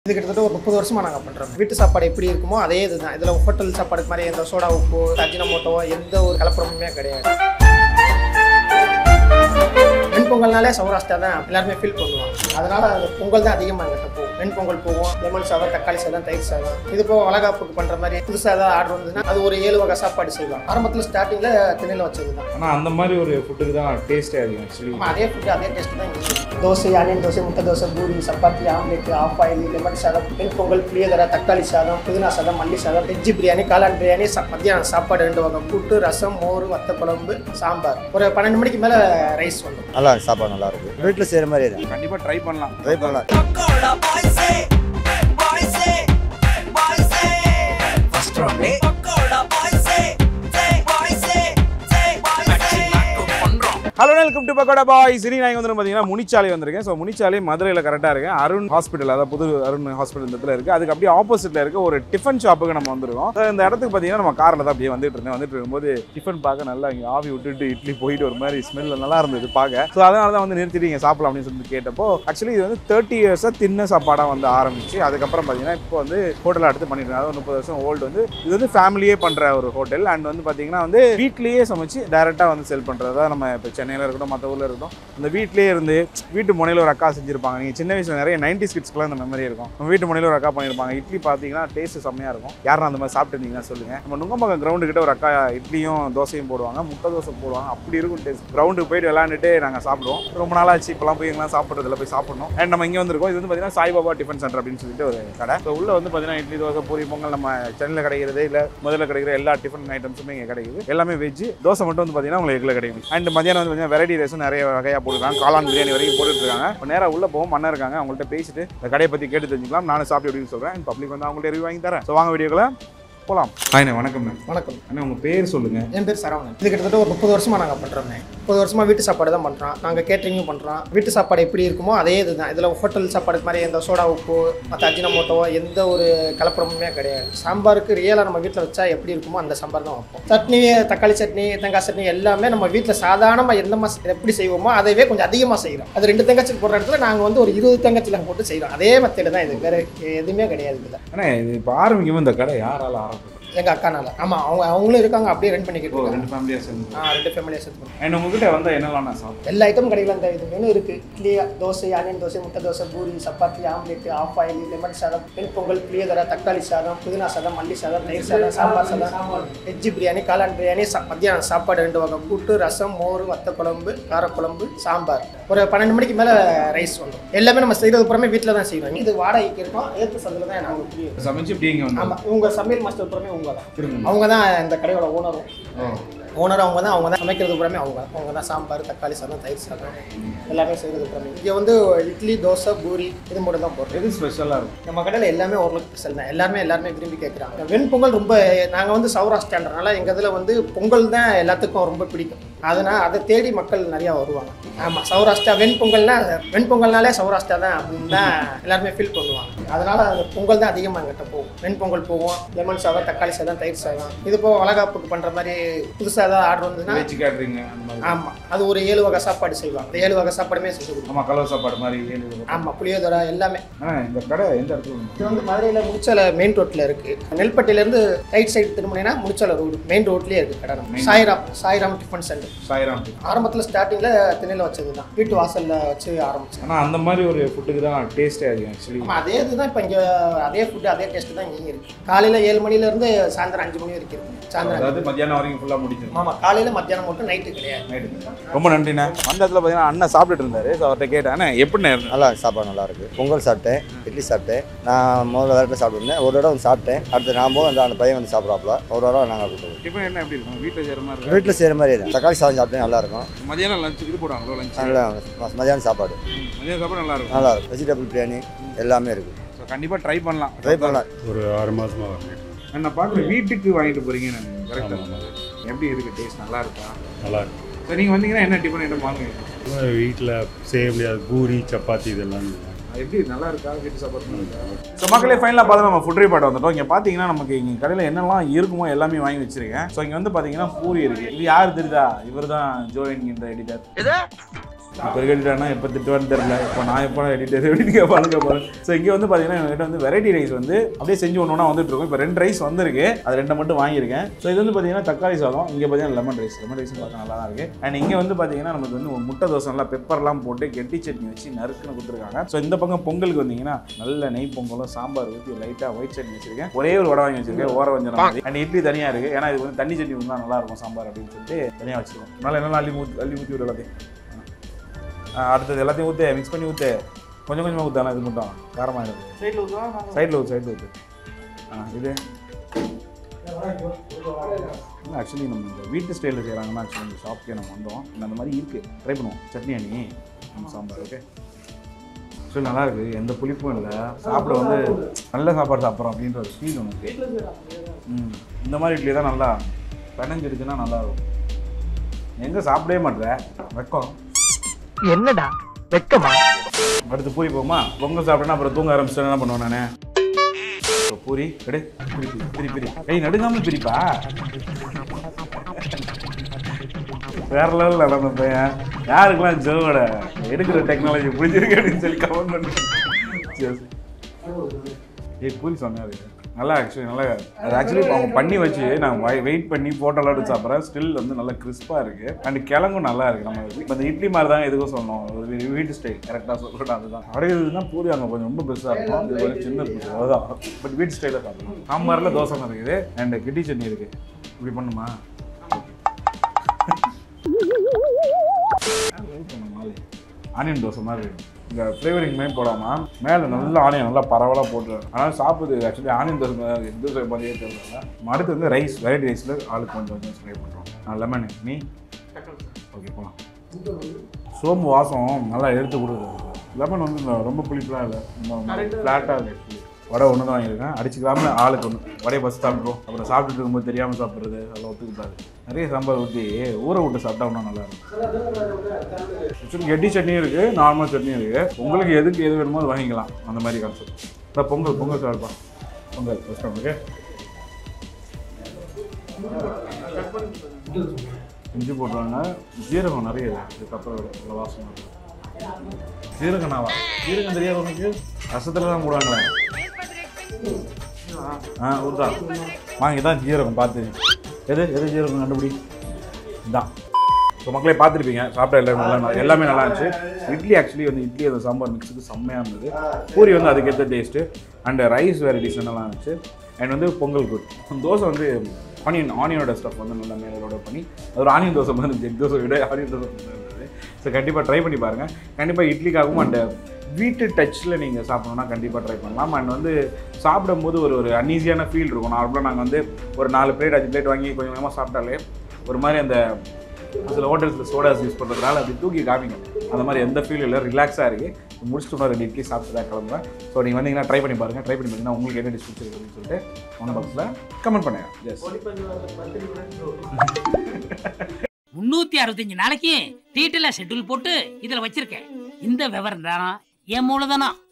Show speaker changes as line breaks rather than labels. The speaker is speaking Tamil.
இது கிட்டத்தட்ட ஒரு முப்பது வருஷமா நாங்கள் பண்ணுறோம் வீட்டு சாப்பாடு எப்படி இருக்குமோ அதே இதுதான் இதில் ஹோட்டல் சாப்பாடு மாதிரி எந்த சோடா உப்பு அஜினமோட்டோ எந்த ஒரு கலப்படமுமே கிடையாது வெண்பொங்கல்னாலே சௌராஷ்டிரா தான் எல்லாருமே ஃபீல் பண்ணுவாங்க அதனால அது பொங்கல் தான் அதிகமாக எங்கிட்ட போகும் வெண்பொங்கல் போகும் லெமன் சாதம் தக்காளி சாதம் தயிர் சாதம் இது போக வளகாப்புக்கு பண்ணுற மாதிரி புதுசாக ஏதாவது ஆர்டர் வந்ததுன்னா அது ஒரு ஏழு வகை சாப்பாடு செய்வாங்க ஆரம்பத்தில் ஸ்டார்டிங்கில் திண்ணையில் வச்சது தான்
ஆனால் அந்த மாதிரி ஒரு ஃபுட்டுக்கு தான் டேஸ்ட்டே அதிகம் ஆக்சுவலி
ஆமா, அதே ஃபுட்டு அதே டேஸ்ட் தான் இங்கே இருக்கு. தோசை ஆனியன் தோசை முட்டை dosa puri chapati omelette half boil lemon சாதம் வெண் பொங்கல் புளியோதரை தக்காளி சாதம் புதினா சாதம் மல்லி சாதம் வெஜ்ஜி பிரியாணி காளான் பிரியாணி ச- மத்தியானம் சாப்பாடு ரெண்டு வகை கூட்டு ரசம் மோர் வத்த குழம்பு சாம்பார் ஒரு பன்னெண்டு மணிக்கு மேலே ரைஸ் வந்துடும்
நல்லா இருக்கு சாப்பாடு நல்லா இருக்கு வீட்டில் செய்கிற மாதிரி தான்
கண்டிப்பாக ட்ரை பண்ணலாம்
ட்ரை பண்ணலாம்
பக்கோடா பாய்ஸே பாய்ஸே பாய்ஸே ஃபர்ஸ்ட் ரவுண்டே பக்கோடா பாய்ஸே ஜே பாய்ஸே ஜே பாய்ஸே பண்றோம்
hello welcome to pakoda boy சரி நான் வந்து பார்த்தீங்கன்னா முனிச்சாலை வந்திருக்கேன் ஸோ முனிச்சாலை மதுரையில் கரெக்டாக இருக்கேன் அருண் ஹாஸ்பிட்டல் அதாவது புது அருண் ஹாஸ்பிட்டல் இந்த இடத்துல இருக்குது அதுக்கு அப்படியே ஆப்போசிட்டில் இருக்க ஒரு டிஃபன் ஷாப்புக்கு நம்ம வந்திருக்கோம் So, இந்த இடத்துக்கு பார்த்தீங்கன்னா நம்ம காரில் தான் அப்படியே வந்துட்டு இருந்தேன் வந்துட்டு இருக்கும்போது டிஃபன் பார்க்க நல்லா இங்கே ஆவி விட்டுட்டு இட்லி போயிட்டு ஒரு மாதிரி ஸ்மெல் நல்லா இருந்தது பார்க்க ஸோ அதனால தான் வந்து நிறுத்திட்டு இங்கே சாப்பிடலாம் அப்படின்னு சொல்லிட்டு கேட்டப்போ ஆக்சுவலி இது வந்து தேர்ட்டி இயர்ஸாக தின்ன சாப்பாடாக வந்து ஆரம்பிச்சு அதுக்கப்புறம் பார்த்தீங்கன்னா இப்போ வந்து ஹோட்டல் அடுத்து பண்ணிட்டு இருக்காங்க அதாவது முப்பது வருஷம் ஓல்டு வந்து இது வந்து ஃபேமிலியே பண்ணுற ஒரு ஹோட்டல் அண்ட் வந்து பார்த்தீங்கன்னா வந்து வீட்லேயே சமைச்சு டேரெக்டாக வந்து செல் பண்ணுறது அதாவது நம்ம இப்போ சென்னையில் இருக்கட்டும் மற்ற ஊரில் இருக்கட்டும் அந்த வீட்லேயே இருந்து வீட்டு முனையில் ஒரு அக்கா செஞ்சிருப்பாங்க நீங்கள் சின்ன வயசில் நிறைய நைன்டி ஸ்கிட்ஸ்க்குலாம் இந்த மெமரி இருக்கும் நம்ம வீட்டு முனையில் ஒரு அக்கா பண்ணியிருப்பாங்க இட்லி பார்த்தீங்கன்னா டேஸ்ட் செம்மையாக இருக்கும் யாரும் அந்த மாதிரி சாப்பிட்டு இருந்தீங்கன்னா சொல்லுங்கள் நம்ம நுங்கம்பாக்கம் கிரவுண்டு கிட்ட ஒரு அக்கா இட்லியும் தோசையும் போடுவாங்க முட்டை தோசை போடுவாங்க அப்படி இருக்கும் டேஸ்ட் கிரவுண்டுக்கு போயிட்டு விளையாண்டுட்டு நாங்கள் சாப்பிடுவோம் ரொம்ப நாளாச்சு இப்போலாம் போய் எங்கெல்லாம் சாப்பிட்றதுல போய் சாப்பிடணும் அண்ட் நம்ம இங்கே வந்திருக்கோம் இது வந்து பார்த்தீங்கன்னா சாய்பாபா டிஃபன் சென்டர் அப்படின்னு சொல்லிட்டு ஒரு கடை ஸோ உள்ள வந்து பார்த்தீங்கன்னா இட்லி தோசை பூரி பொங்கல் நம்ம சென்னையில் கிடைக்கிறது இல்லை முதல்ல கிடைக்கிற எல்லா டிஃபன் ஐட்டம்ஸுமே இங்கே கிடைக்குது எல்லாமே வெஜ் தோசை மட்டும் வந்து பார்த்தீங்கன்னா உங்களுக்கு எக்கில் கிடைக்கும் அண்ட் மதியானம் வந்து பார்த்தீங்கன்னா வெரைட்டி ரைஸும் நிறைய வகையாக போட்டுருக்காங்க காளான் பிரியாணி வரைக்கும் போட்டுட்டு இருக்காங்க இப்போ நேராக உள்ள போவோம் மண்ணா இருக்காங்க அவங்கள்ட்ட பேசிட்டு இந்த கடையை பற்றி கேட்டு தெரிஞ்சுக்கலாம் நானும் சாப்பிட்டு அப்படின்னு சொல்கிறேன் பப்ளிக் வந்து அவங்கள்ட்ட ரிவ்யூ வாங்கி தரேன் ஸோ வாங்க வீடியோக்குள்ள போகலாம் ஹாய்ண்ணே வணக்கம்ண்ணே
வணக்கம்
அண்ணா உங்கள் பேர் சொல்லுங்கள்
என் பேர் சரவணன் இது கிட்டத்தட்ட ஒரு முப்பது வருஷமா நாங்கள் பண்ணுறோமே முப்பது வருஷமா வீட்டு சாப்பாடு தான் பண்ணுறோம் நாங்கள் கேட்டரிங்கும் பண்ணுறோம் வீட்டு சாப்பாடு எப்படி இருக்குமோ அதே இதுதான் இதில் ஹோட்டல் சாப்பாடு மாதிரி எந்த சோடா உப்பு மற்ற அஜினமோட்டோ எந்த ஒரு கலப்படமுமே கிடையாது சாம்பாருக்கு ரியலாக நம்ம வீட்டில் வச்சா எப்படி இருக்குமோ அந்த சாம்பார் தான் வைப்போம் சட்னி தக்காளி சட்னி தேங்காய் சட்னி எல்லாமே நம்ம வீட்டில் சாதாரணமாக எந்த மாஸ் எப்படி செய்வோமோ அதைவே கொஞ்சம் அதிகமாக செய்கிறோம் அது ரெண்டு தேங்காய்ச்சி போடுற இடத்துல நாங்கள் வந்து ஒரு இருபது தேங்காய்ச்சி போட்டு செய்கிறோம் அதே மெத்தேடு தான் இது வேறு எதுவுமே கிடையாது இதில்
அண்ணா இது இப்போ ஆரம்பிக்கும் இந்த கடை யாரால ஆரம்பிக்கும்
எங்கள் அக்கானால ஆமாம் அவங்க அவங்களும் இருக்காங்க அப்படியே ரன் பண்ணிக்கிட்டு
ஓ
இருக்காங்க
ரெண்டு ஃபேமிலியாக சேர்ந்து
ஆ ரெண்டு ஃபேமிலியாக சேர்த்து பண்ணுறோம்
அண்ட் உங்ககிட்ட வந்தால் என்னெல்லாம் நான் சாப்பிட்டேன்
எல்லா ஐட்டமும் கிடைக்கல அந்த இது மெனு இருக்கு இட்லி தோசை ஆனியன் தோசை முட்டை dosa puri chapati omelette half boil lemon சாதம் வெண் பொங்கல் புளியோதரை தக்காளி சாதம் புதினா சாதம் மல்லி சாதம் தயிர் சாதம் சாம்பார் சாதம் வெஜ்ஜி பிரியாணி காளான் பிரியாணி ச- மத்தியானம் சாப்பாடு ரெண்டு வகை கூட்டு ரசம் மோர் வத்த குழம்பு காரக்குழம்பு சாம்பார் ஒரு பன்னெண்டு மணிக்கு மேலே ரைஸ் வந்துடும் எல்லாமே நம்ம செய்கிறது புறமே வீட்டில் தான் செய்வோம் இது வாடகைக்கு இருக்கோம் ஏற்று சந்தில் தான் நாங்கள் புரியும்
சமைச்சு இப்படி இங்கே வந்து
ஆமாம் இவங்க சமையல் மாஸ்டர் புறமே உங்க தான்
திரும்ப
அவங்க தான் இந்த கடையோட ஓனரும்
ஓ
ஓனர் அவங்க தான் அவங்க தான் சமைக்கிறது பூராமே அவங்க அவங்க தான் சாம்பார் தக்காளி சாதம் தயிர் சாதம் எல்லாமே செய்கிறது பூராமே இங்கே வந்து இட்லி தோசை பூரி இது மட்டும் தான் போடுறோம்
எது ஸ்பெஷலாக இருக்கும்
நம்ம கடையில் எல்லாமே ஓரளவுக்கு ஸ்பெஷல் தான் எல்லாருமே எல்லாருமே விரும்பி கேட்குறாங்க வெண்பொங்கல் ரொம்ப நாங்கள் வந்து சௌராஷ்டிரான்றனால எங்கள் இதில் வந்து பொங்கல் தான் எல்லாத்துக்கும் ரொம்ப பிடிக்கும் அதனால் அதை தேடி மக்கள் நிறையா வருவாங்க ஆமாம் சௌராஷ்டிரா வெண்பொங்கல்னா வெண்பொங்கல்னாலே சௌராஷ்டிரா தான் அப்படின்னு தான் எல்லாருமே ஃபீல் பண்ணுவாங்க அதனால் அந்த பொங்கல் தான் அதிகமாக எங்கிட்ட போகும் வெண்பொங்கல் போகும் லெமன் சாதம் தக்காளி சாதம் தயிர் சாதம் இது போக வளகாப்புக்கு பண்ணுற மாதிரி புதுசாக ஏதாவது ஆர்டர் வந்ததுன்னா
வெஜ் கேட்ரிங் அந்த மாதிரி
ஆமாம் அது ஒரு ஏழு வகை சாப்பாடு செய்வாங்க அந்த ஏழு வகை சாப்பாடுமே செஞ்சு கொடுக்கும்
ஆமாம் கலர் சாப்பாடு மாதிரி ஏழு இது.
ஆமாம் புளியோதரை எல்லாமே
அண்ணா இந்த கடை எந்த இடத்துல இருக்கு?
இது வந்து மதுரையில் முடிச்சால மெயின் ரோட்டில் இருக்குது நெல்பட்டியிலேருந்து ரைட் சைடு திரும்பினீங்கன்னா முடிச்சால ரோடு மெயின் ரோட்லேயே இருக்குது கடை நம்ம. Sairam Sairam tiffin centre
Sairam tea.
ஆரம்பத்தில் ஸ்டார்டிங்கில் திண்ணையில் வச்சது தான் வீட்டு வாசலில் வச்சு ஆரம்பிச்சேன்
ஆனா அந்த மாதிரி ஒரு ஃபுட்டுக்கு தான் டேஸ்டே அதிகம் ஆக்சுவலி
ஆமாம் அதே இதுதான் இப்போ இங்கே அதே ஃபுட்டு அதே டேஸ்ட்டு தான் இங்கே இருக்குது காலையில் ஏழு மணிலேருந்து சாயந்தரம் அஞ்சு மணி வரைக்கும் இருக்குது சாயந்தரம்
அதாவது மத்தியானம் வரைக்கும் ஃபுல்லாக முடிச்சிடும்
ஆமாம் காலையில் மத்தியானம் மட்டும் நைட்டு கிடையாது
நைட்டு ரொம்ப நன்றிண்ணே அந்த இடத்துல பார்த்தீங்கன்னா அண்ணன் சாப்பிட்டுட்டு இருந்தாரு ஸோ அவர்கிட்ட கேட்டேன் அண்ணா எப்படிண்ணே இருந்தா
நல்லா இருக்கு சாப்பாடு நல்லா இருக்கு பொங்கல் சாப்பிட்டேன் இட்லி சாப்பிட்டேன் நான் முதல்ல வேறு சாப்பிட்டுருந்தேன் ஒரு தடவை வந்து சாப்பிட்டேன் அடுத்து நான் போது அந்த அந்த பையன் வந்து சாப்பிட்றாப்புல ஒரு தடவை நாங்கள் கொடுத்துருவோம்
டிஃபன் என்ன எப்படி இருக்கும் வீட்டில் செய்கிற மாதிரி இருக்கும்
வீட்டில் செய்கிற மாதிரி தான் தக்காளி சாதம் சாப்பிட்டேன் நல்லா இருக்கும்
மதியானம் லஞ்ச் இது போடுவாங்களோ லஞ்ச்
நல்லா ம- மதியானம் சாப்பாடு
மதியானம் சாப்பாடு நல்லா இருக்கும்
நல்லா இருக்கும் வெஜிடபிள் பிரியாணி எல்லாமே இருக்குது
ஸோ கண்டிப்பாக ட்ரை பண்ணலாம்
ட்ரை பண்ணலாம்
ஒரு ஆறு மாசமா வாங்கிட்டு
நான் பார்க்குறேன் வீட்டுக்கு வாங்கிட்டு போறீங்க நான் கரெக்டாக எப்படி இருக்கு டேஸ்ட் நல்லா இருக்கா
நல்லா இருக்கு
ஸோ நீங்கள் வந்தீங்கன்னா என்ன டிஃபன் ஐட்டம் வாங்குவீங்க
வீட்டில் செய்ய முடியாது பூரி சப்பாத்தி இதெல்லாம்
அது எப்படி நல்லா இருக்கா வீட்டு சாப்பாடு ஸோ மக்களே ஃபைனலாக பார்த்து நம்ம ஃபுட் ரிப்பார்ட் வந்துட்டோம் இங்கே பார்த்தீங்கன்னா நமக்கு இங்கே கடையில் என்னெல்லாம் இருக்குமோ எல்லாமே வாங்கி வச்சிருக்கேன் ஸோ இங்கே வந்து பார்த்தீங்கன்னா பூரி இருக்கு இது யார் தெரியுதா இவர் தான் ஜோ என்கின்ற எடிட்டர் இப்போ எடிட்டானா எப்போ திட்டுவான்னு தெரியல இப்போ நான் எப்போ எடிட்டர் எப்படின்னு கேட்பான்னு கேட்பாரு ஸோ இங்கே வந்து பார்த்தீங்கன்னா எங்ககிட்ட வந்து வெரைட்டி ரைஸ் வந்து அப்படியே செஞ்சு ஒன்று ஒன்றா வந்துட்டு இருக்கும் இப்போ ரெண்டு ரைஸ் வந்திருக்கு அது ரெண்டை மட்டும் வாங்கியிருக்கேன் ஸோ இது வந்து பார்த்தீங்கன்னா தக்காளி சாதம் இங்கே பார்த்தீங்கன்னா லெமன் ரைஸ் லெமன் ரைஸ் பார்க்க நல்லா தான் இருக்கு அண்ட் இங்கே வந்து பார்த்தீங்கன்னா நமக்கு வந்து ஒரு முட்டை தோசை நல்லா பெப்பர்லாம் போட்டு கெட்டி சட்னி வச்சு நறுக்குன்னு கொடுத்துருக்காங்க ஸோ இந்த பக்கம் பொங்கலுக்கு வந்தீங்கன்னா நல்ல நெய் பொங்கலும் சாம்பார் ஊற்றி லைட்டாக ஒயிட் சட்னி வச்சிருக்கேன் ஒரே ஒரு வடை வாங்கி வச்சிருக்கேன் ஓர வஞ்சனம் மாதிரி அண்ட் இட்லி தனியாக இருக்குது ஏன்னா இது வந்து தண்ணி சட்னி இருந்தால் நல்லா இருக்கும் சாம்பார் அப்படின்னு சொல்லிட்டு தனியாக வச்சிருக்கோம் அதனால என்ன அள்ளி ஊற்றி அள்ளி ஊற்றி விட எல்லாத்தையும் ஆ, அடுத்தது எல்லாத்தையும் ஊற்று மிக்ஸ் பண்ணி ஊற்று கொஞ்சம் கொஞ்சமாக ஊற்றாலாம் இது மட்டும் காரமாக இருக்குது
சைடில் ஊற்றுவா
சைடில் ஊற்று சைடில் ஊற்று ஆ இது ஆக்சுவலி நம்ம இந்த வீட்டு ஸ்டைலில் செய்கிறாங்கன்னா ஆக்சுவலி இந்த ஷாப்க்கே நம்ம வந்தோம் இந்த அந்த மாதிரி இருக்குது ட்ரை பண்ணுவோம் சட்னி அணி நம்ம சாம்பார் ஓகே ஆக்சுவலி நல்லா இருக்குது எந்த புளிப்பும் இல்லை சாப்பிட வந்து நல்ல சாப்பாடு சாப்பிட்றோம் அப்படின்ற ஒரு ஃபீல் உனக்கு ம் இந்த மாதிரி இட்லி தான் நல்லா பிணைஞ்சிருச்சுன்னா நல்லா இருக்கும் எங்கே சாப்பிடவே மாட்டேற வெக்கம்
என்னடா வெக்கமா
அடுத்து பூரி போமா பொங்கல் சாப்பிட்டேன்னா அப்புறம் தூங்க ஆரம்பிச்சிட்டேன் என்ன பண்ணுவேன் நானு இப்போ பூரி எடு பிரி பிரி, பிரி பிரி ஏய் நடுங்காம பிரிப்பா வேற லெவலில் நடந்த பையன் யாருக்கெல்லாம் ஜோவோட எடுக்கிற டெக்னாலஜி பிடிச்சிருக்கு அப்படின்னு சொல்லி கமெண்ட் பண்ணுறேன் ஏய் பூரி சொன்னாரு நல்லா ஆக்சுவலி நல்லா அது ஆக்சுவலி அவங்க பண்ணி வச்சு நான் வெயிட் பண்ணி ஃபோட்டோலாம் எடுத்து சாப்பிட்றேன் ஸ்டில் வந்து நல்லா கிறிஸ்பாக இருக்குது அண்ட் கிழங்கும் நல்லா இருக்குது நம்ம இப்போ இந்த இட்லி மாதிரி தான் எதுக்கும் சொல்லணும் ஒரு வீ- வீட்டு ஸ்டைல் கரெக்டாக சொல்லணும் அதுதான் அடையிறதுனா பூரி அங்கே கொஞ்சம் ரொம்ப பெருசாக இருக்கும் இது கொஞ்சம் சின்ன பூரி அதுதான் பட் வீட்டு ஸ்டைலில் சாப்பிடலாம் சாம்பாரில் தோசை இருக்குது அண்ட் கிட்டி சட்னி இருக்குது இப்படி பண்ணுமா ஆனியன் தோசை மாதிரி இருக்கும் இந்த ஃப்ளேவரிங் மாதிரி போடாமல் மேலே நல்ல ஆனியன் நல்லா பரவலாக போட்டு ஆனால் சாப்பிடுது ஆக்சுவலி ஆனியன் தோசை மாதிரி எந்த தோசை மாதிரியே தெரியல அடுத்து வந்து ரைஸ் வெரைட்டி ரைஸில் ஆளுக்கு கொஞ்சம் கொஞ்சம் ஸ்ப்ரே பண்ணுறோம் லெமன் நீ ஓகே போகலாம் சோம்பு வாசம் நல்லா எடுத்து கொடுக்குது லெமன் வந்து இந்த ரொம்ப புளிப்புலாம் இல்லை ஃப்ளாட்டாக இருக்குது actually. வடை ஒன்று தான் வாங்கியிருக்கேன் அடிச்சுக்காம ஆளுக்கு ஒன்று வடையை ஃபஸ்ட் சாப்பிட்றோம் அப்புறம் சாப்பிட்டுட்டு இருக்கும்போது தெரியாமல் சாப்பிட்றது அதெல்லாம் ஒத்துக்கிட்டாரு நிறைய சாம்பார் ஊற்றி ஊற விட்டு சாப்பிட்டா இன்னும் நல்லா இருக்கும் ஆக்சுவலி கெட்டி சட்னியும் இருக்குது நார்மல் சட்னியும் இருக்குது உங்களுக்கு எதுக்கு எது வேணுமோ அது வாங்கிக்கலாம் அந்த மாதிரி கான்செப்ட் இப்போ பொங்கல் பொங்கல் சாப்பிடுப்பா பொங்கல் ஃபஸ்ட் ஓகே இஞ்சி போட்டுருவாங்க ஜீரகம் நிறைய இருக்கு இதுக்கப்புறம் இவ்வளோ வாசனை இருக்கு. ஜீரகம் நாவா ஜீரகம் தெரியாது உனக்கு ரசத்தில் தான் போடுவாங்களே ஆ ஊர்தா வாங்கி தான் ஜீரகம் பார்த்து எது எது ஜீரகம் கண்டுபிடி இதான் ஸோ மக்களே பார்த்துருப்பீங்க சாப்பிட்ட எல்லாமே நல்லா எல்லாமே நல்லா இருந்துச்சு இட்லி ஆக்சுவலி வந்து இட்லி அந்த சாம்பார் மிக்ஸுக்கு செம்மையாக இருந்தது பூரி வந்து அதுக்கேற்ற டேஸ்ட்டு அண்ட் ரைஸ் வெரைட்டிஸ் நல்லா இருந்துச்சு அண்ட் வந்து பொங்கல் குட் தோசை வந்து ஆனியன் ஆனியனோட ஸ்டஃப் வந்து நல்லா மேலே லோட் பண்ணி அது ஒரு ஆனியன் தோசை மாதிரி ஜெக் தோசை விட ஆனியன் தோசை மாதிரி இருந்தது ஸோ கண்டிப்பாக ட்ரை பண்ணி பாருங்கள் கண்டிப்பாக இட்லிக்காகவும் அண்ட் வீட்டு டச்சில் நீங்கள் சாப்பிடணும்னா கண்டிப்பாக ட்ரை பண்ணலாம் அண்ட் வந்து சாப்பிடும்போது ஒரு ஒரு அன்ஈஸியான ஃபீல் இருக்கும் நார்மலாக நாங்கள் வந்து ஒரு நாலு பிளேட் அஞ்சு பிளேட் வாங்கி கொஞ்சம் கொஞ்சமாக சாப்பிட்டாலே ஒரு மாதிரி அந்த சில ஹோட்டல்ஸில் சோடாஸ் யூஸ் பண்ணுறதுனால அது தூக்கி காமிங்க அந்த மாதிரி எந்த ஃபீல் இல்லை ரிலாக்ஸாக இருக்குது முடிச்சுட்டு இன்னும் ரெண்டு இட்லி சாப்பிட்டு தான் கிளம்புறேன் ஸோ நீங்கள் வந்தீங்கன்னா ட்ரை பண்ணி பாருங்கள் ட்ரை பண்ணி பார்த்தீங்கன்னா உங்களுக்கு என்ன டிஷ் பிடிச்சிருக்கு அப்படின்னு சொல்லிட்டு ஒன் பாக்ஸில் கமெண்ட் பண்ணுங்க எஸ்
முன்னூத்தி அறுபத்தஞ்சு நாளைக்கு டீட்டெயிலா ஷெட்யூல் போட்டு இதுல வச்சிருக்கேன் இந்த விவரம் தான் என் மூலதனம்